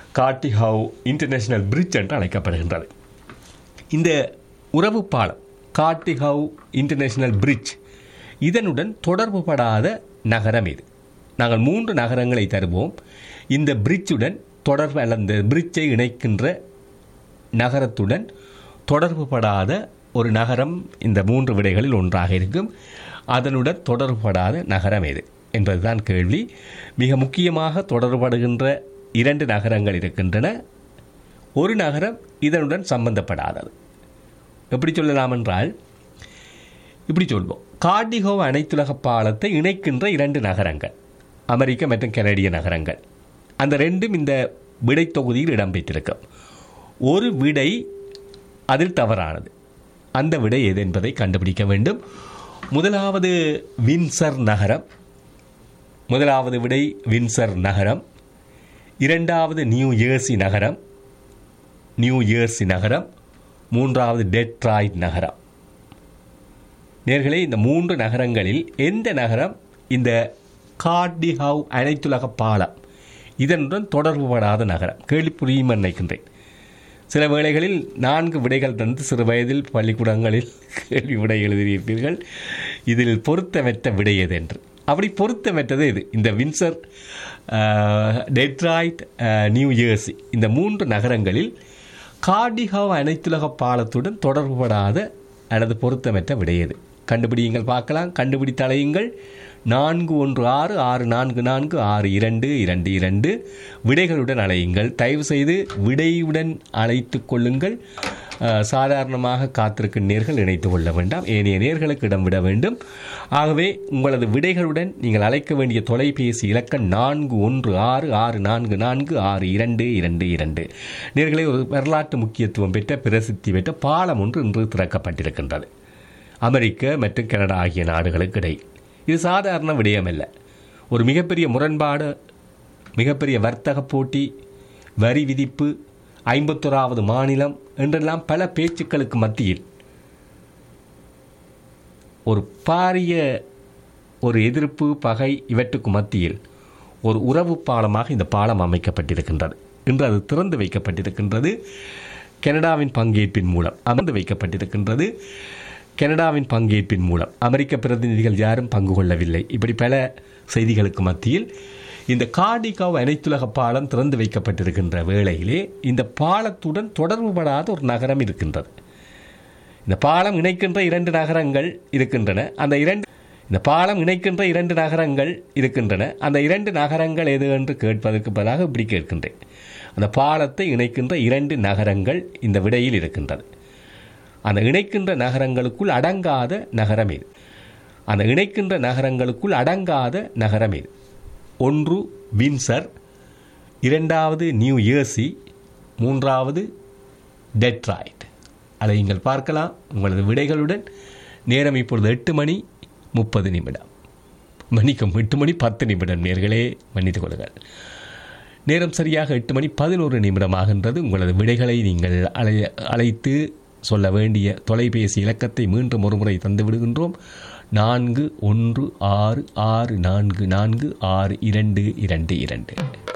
காட்டி have international bridge என்று அழைக்கப்படுகின்றது இந்த உறவு பாலம் காட்டி ஹவ் இன்டர்நேஷனல் பிரிட்ஜ் இதனுடன் தொடர்புபடாத நகரம் இது நாங்கள் மூன்று நகரங்களை தருவோம் இந்த பிரிட்ஜுடன் தொடர்பு அல்ல இந்த பிரிட்ஜை இணைக்கின்ற நகரத்துடன் தொடர்புபடாத ஒரு நகரம் இந்த மூன்று விடைகளில் ஒன்றாக இருக்கும் அதனுடன் தொடர்புபடாத நகரம் எது என்பதுதான் கேள்வி மிக முக்கியமாக தொடர்படுகின்ற இரண்டு நகரங்கள் இருக்கின்றன ஒரு நகரம் இதனுடன் சம்பந்தப்படாதது எப்படி சொல்லலாம் என்றால் இப்படி சொல்வோம் கார்டிகோ அனைத்துலக பாலத்தை இணைக்கின்ற இரண்டு நகரங்கள் அமெரிக்க மற்றும் கனடிய நகரங்கள் அந்த ரெண்டும் இந்த விடை தொகுதியில் இடம்பெற்றிருக்கும் ஒரு விடை அதில் தவறானது அந்த விடை எது என்பதை கண்டுபிடிக்க வேண்டும் முதலாவது வின்சர் நகரம் முதலாவது விடை வின்சர் நகரம் இரண்டாவது நியூ ஜெர்சி நகரம் நியூ ஜெர்சி நகரம் மூன்றாவது டெட்ராய்ட் நகரம் நேர்களே இந்த மூன்று நகரங்களில் எந்த நகரம் இந்த கார்டிஹவ் அனைத்துலக பாலம் இதனுடன் தொடர்புபடாத நகரம் கேள்வி புரியும் நினைக்கின்றேன் சில வேளைகளில் நான்கு விடைகள் தந்து சிறு வயதில் பள்ளிக்கூடங்களில் கேள்வி விடை எழுதியிருப்பீர்கள் இதில் பொருத்தமற்ற விடை எது என்று அப்படி பொருத்தமற்றது இது இந்த வின்சர் டெட்ராய்ட் நியூ ஜெர்சி இந்த மூன்று நகரங்களில் கார்டிஹவ் அனைத்துலக பாலத்துடன் தொடர்புபடாத அல்லது பொருத்தமற்ற விடையது கண்டுபிடியுங்கள் பார்க்கலாம் கண்டுபிடித்து அலையுங்கள் நான்கு ஒன்று ஆறு ஆறு நான்கு நான்கு ஆறு இரண்டு இரண்டு இரண்டு விடைகளுடன் அலையுங்கள் தயவு செய்து விடையுடன் அழைத்து கொள்ளுங்கள் அஹ், சாதாரணமாக காத்திருக்கும் நேர்கள் இணைத்து கொள்ள வேண்டாம் ஏனைய நேர்களுக்கு இடம் விட வேண்டும் ஆகவே உங்களது விடைகளுடன் நீங்கள் அழைக்க வேண்டிய தொலைபேசி இலக்கம் நான்கு ஒன்று ஆறு ஆறு நான்கு நான்கு ஆறு இரண்டு இரண்டு இரண்டு நேர்களை ஒரு வரலாற்று முக்கியத்துவம் பெற்ற பிரசித்தி பெற்ற பாலம் ஒன்று இன்று திறக்கப்பட்டிருக்கின்றது அமெரிக்க மற்றும் கனடா ஆகிய நாடுகளுக்கு இடையில் இது சாதாரண விடயமல்ல ஒரு மிகப்பெரிய முரண்பாடு மிகப்பெரிய வர்த்தக போட்டி வரி விதிப்பு ஐம்பத்தோராவது மாநிலம் என்றெல்லாம் பல பேச்சுக்களுக்கு மத்தியில் ஒரு பாரிய ஒரு எதிர்ப்பு பகை இவற்றுக்கு மத்தியில் ஒரு உறவு பாலமாக இந்த பாலம் அமைக்கப்பட்டிருக்கின்றது இன்று அது திறந்து வைக்கப்பட்டிருக்கின்றது கனடாவின் பங்கேற்பின் மூலம் அமர்ந்து வைக்கப்பட்டிருக்கின்றது கனடாவின் பங்கேற்பின் மூலம் அமெரிக்க பிரதிநிதிகள் யாரும் பங்கு கொள்ளவில்லை இப்படி பல செய்திகளுக்கு மத்தியில் இந்த கார்டிகாவ் அனைத்துலக பாலம் திறந்து வைக்கப்பட்டிருக்கின்ற வேளையிலே இந்த பாலத்துடன் தொடர்புபடாத ஒரு நகரம் இருக்கின்றது இந்த பாலம் இணைக்கின்ற இரண்டு நகரங்கள் இருக்கின்றன அந்த இரண்டு இந்த பாலம் இணைக்கின்ற இரண்டு நகரங்கள் இருக்கின்றன அந்த இரண்டு நகரங்கள் எது என்று கேட்பதற்கு பதிலாக இப்படி கேட்கின்றேன் அந்த பாலத்தை இணைக்கின்ற இரண்டு நகரங்கள் இந்த விடையில் இருக்கின்றது அந்த இணைக்கின்ற நகரங்களுக்குள் அடங்காத நகரம் இது அந்த இணைக்கின்ற நகரங்களுக்குள் அடங்காத நகரம் இது ஒன்று வின்சர் இரண்டாவது நியூ இயர்சி மூன்றாவது டெட்ராய்ட் அதை நீங்கள் பார்க்கலாம் உங்களது விடைகளுடன் நேரம் இப்பொழுது எட்டு மணி முப்பது நிமிடம் மணிக்கும் எட்டு மணி பத்து நிமிடம் நேர்களே மன்னித்துக் கொள்ளுங்கள் நேரம் சரியாக எட்டு மணி பதினோரு நிமிடமாகின்றது உங்களது விடைகளை நீங்கள் அலை அழைத்து சொல்ல வேண்டிய தொலைபேசி இலக்கத்தை மீண்டும் ஒருமுறை தந்து விடுகின்றோம் நான்கு ஒன்று ஆறு ஆறு நான்கு நான்கு ஆறு இரண்டு இரண்டு இரண்டு